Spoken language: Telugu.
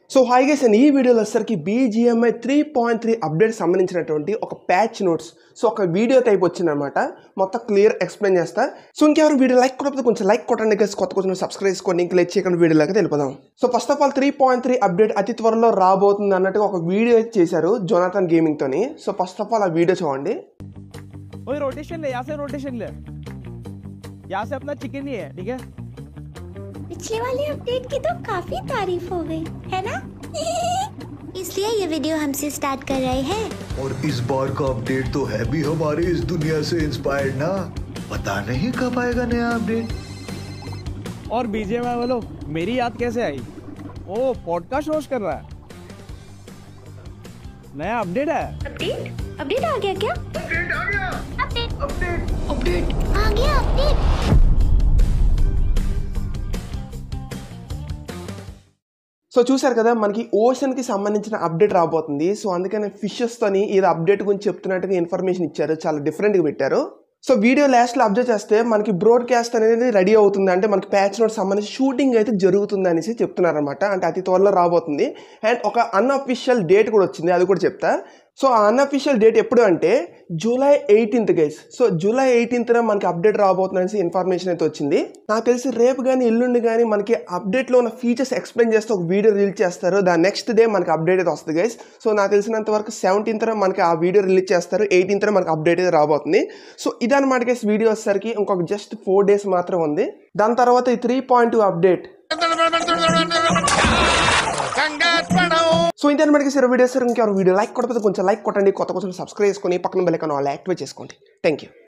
సో హాయ్ గైస్ అండ్ ఈ వీడియోలో వచ్చేసరికి BGMI three point three update సంబంధించినటువంటి ఒక ప్యాచ్ నోట్స్ సో ఒక వీడియో టైప్ వచ్చిందనమాట మొత్తం క్లియర్ ఎక్స్ప్లెయిన్ చేస్తా సో ఇంకెవరు వీడియో లైక్ కొట్టకపోతే కొంచెం లైక్ కొట్టండి గైస్ కొత్త కొంచెం సబ్స్క్రైబ్ చేసుకోండి ఇంకా లైక్ చేయకుండా వీడియోలోకి వెళ్ళిపోదాం so first of all three point three update అతి త్వరలో రాబోతుంది అన్నట్టుగా ఒక వీడియో అయితే చేశారు జోనాథన్ గేమింగ్ తోని సో ఫస్ట్ ఆఫ్ ఆల్ ఆ వీడియో చూడండి ओए रोटेशन ले यहाँ से रोटेशन ले यहाँ से अपना चिकन ही है ठीक है पिछले वाले अपडेट की तो काफी तारीफ हो गई है ना इसलिए ये वीडियो हमसे स्टार्ट कर रहे हैं और इस बार का अपडेट तो है भी हमारे इस दुनिया से इंस्पायर्ड ना पता नहीं कब आएगा नया अपडेट और बीजेएमआई बोलो मेरी याद कैसे आई ओ पॉडकास्ट होस्ट कर रहा है नया अपडेट है अपडेट अपडेट आ गया क्या अपडेट आ गया अपडेट अपडेट अपडेट आ गया अपडेट సో చూశారు కదా మనకి ఓషన్కి సంబంధించిన అప్డేట్ రాబోతుంది సో అందుకని ఫిషెస్తోని ఇది అప్డేట్ గురించి చెప్తున్నట్టుగా ఇన్ఫర్మేషన్ ఇచ్చారు చాలా డిఫరెంట్గా పెట్టారు సో వీడియో లాస్ట్లో అబ్జర్వ్ చేస్తే మనకి బ్రాడ్కాస్ట్ అనేది రెడీ అవుతుంది అంటే మనకి ప్యాచ్ నోట్ సంబంధించి షూటింగ్ అయితే జరుగుతుంది అనేసి చెప్తున్నారనమాట అంటే అతి త్వరలో రాబోతుంది అండ్ ఒక అన్అఫిషియల్ డేట్ కూడా వచ్చింది అది కూడా చెప్తా సో ఆ అన్అఫిషియల్ డేట్ ఎప్పుడు అంటే July eighteenth guys so July ఎయిటీన్త్న మనకి అప్డేట్ రాబోతుంది అనేసి ఇన్ఫర్మేషన్ అయితే వచ్చింది నాకు తెలిసి రేపు కానీ ఎల్లుండి కానీ మనకి అప్డేట్లో ఉన్న ఫీచర్స్ ఎక్స్ప్లెయిన్ చేస్తే ఒక వీడియో రిలీజ్ చేస్తారు దాని నెక్స్ట్ డే మనకి అప్డేట్ అయితే వస్తుంది గైస్ సో నాకు తెలిసినంత వరకు సెవెంటీన్త్న మనకి ఆ వీడియో రిలీజ్ చేస్తారు ఎయిటీన్త్న మనకి అప్డేట్ అయితే రాబోతుంది సో ఇదన్నమాట గైస్ వీడియో వచ్చేసరికి ఇంకొక జస్ట్ ఫోర్ డేస్ మాత్రం ఉంది దాని తర్వాత ఈ three point two update so ఇంటర్ మనకి సార్ వీడియో సార్ ఇంకెవరు వీడియో లైక్ కొట్టకపోతే కొంచెం లైక్ కొట్టండి కొత్త కొంచెం సబ్స్క్రైబ్ చేసుకొని పక్కన బెల్ ఐకాన్ ఆల్ యాక్టివేట్ చేసుకోండి థ్యాంక్ యూ